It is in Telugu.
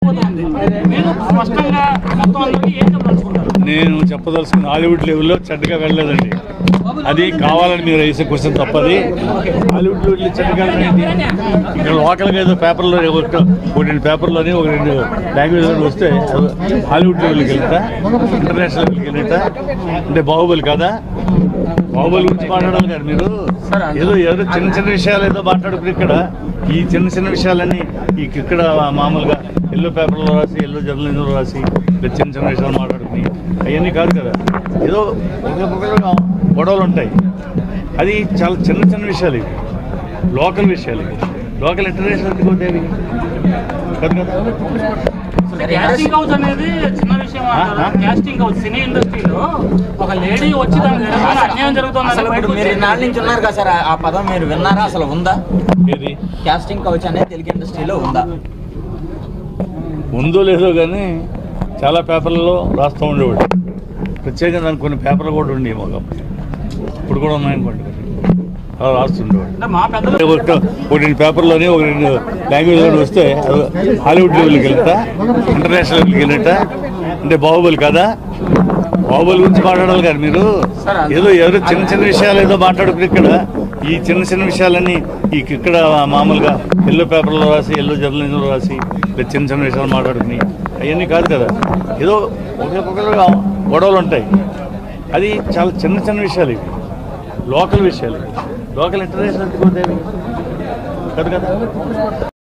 పోతుంది మీరు స్పష్టంగా మొత్తం అందరికీ ఏం చెప్పదలుచుకుంటారు నేను చెప్పదలుచుకున్న హాలీవుడ్ లెవెల్లో చెడ్డగా వెళ్ళలేదండి అది కావాలని మీరు వేసే క్వశ్చన్ తప్పది హాలీవుడ్ లెవెల్ చెడ్డగా వెళ్ళలేదు. ఇక్కడ లోకల్గా ఏదో పేపర్లో ఒక ఒక రెండు పేపర్లోని ఒక రెండు లాంగ్వేజ్ వస్తే అది హాలీవుడ్ లెవెల్కి వెళ్తా ఇంటర్నేషనల్ లెవెల్కి వెళ్తా అంటే బాహుబలి కదా బాహుబలి గురించి మాట్లాడాలి కదా మీరు ఏదో ఏదో చిన్న చిన్న విషయాలు ఏదో మాట్లాడుకుని ఇక్కడ ఈ చిన్న చిన్న విషయాలన్నీ ఈ ఇక్కడ మామూలుగా ఎల్లో పేపర్లో రాసి ఎల్లో జర్నలిజంలో రాసి ఇలా చిన్న చిన్న విషయాలు మాట్లాడుకుని అవన్నీ కాదు కదా ఏదో ఒకరికొకరు గొడవలు ఉంటాయి అది చాలా చిన్న చిన్న విషయాలు ఇవి లోకల్ విషయాలు ఇవి లోకల్ ఇంటర్నేషనల్ ఎందుకు అవుతాయి అవి? కాదు కదా క్యాస్టింగ్ హౌస్ అనేది చిన్న విషయం అంటారు క్యాస్టింగ్ హౌస్ సినీ ఇండస్ట్రీలో ఒక లేడీ వచ్చి దాని జరగాలని అన్యాయం జరుగుతుంది అసలు ఇప్పుడు మీరు నాలుగు నుంచి ఉన్నారు కదా సార్ ఆ- ఆ పదం మీరు విన్నారా అసలు ఉందా ఏది కాస్టింగ్ కౌచ్ అనేది తెలుగు ఇండస్ట్రీలో ఉందా ఉందో లేదో కానీ చాలా పేపర్లలో రాస్తూ ఉండేవాడు ప్రత్యేకంగా దానికి కొన్ని పేపర్లు కూడా ఉండేవి మాకు అప్పుడు. ఇప్పుడు కూడా ఉన్నాయనుకోండి అలా రాస్తుండేవాడు అంటే మా పెద్దలు ఒక ఒక రెండు పేపర్లోని ఒక రెండు లాంగ్వేజ్లో వస్తే అది హాలీవుడ్ లెవెల్కి వెళ్తా ఇంటర్నేషనల్ లెవెల్కి వెళ్ళట అంటే బాహుబలి కదా బాహుబలి గురించి మాట్లాడాలి కానీ మీరు ఏదో ఏదో చిన్న చిన్న విషయాలు ఏదో మాట్లాడుకుని ఇక్కడ ఈ చిన్న చిన్న విషయాలన్నీ ఈ ఇక్కడ మామూలుగా ఎల్లో పేపర్లో రాసి ఎల్లో జర్నలిజంలో రాసి ఇలా చిన్న చిన్న విషయాలు మాట్లాడుకుని అవన్నీ కాదు కదా ఏదో ఒకరికొకరు గొడవలు ఉంటాయి అది చాలా చిన్న చిన్న విషయాలు ఇవి లోకల్ విషయాలు ఇవి. లోకల్ ఇంటర్నేషనల్ ఎందుకు అవుతాయి అవి? కాదు కదా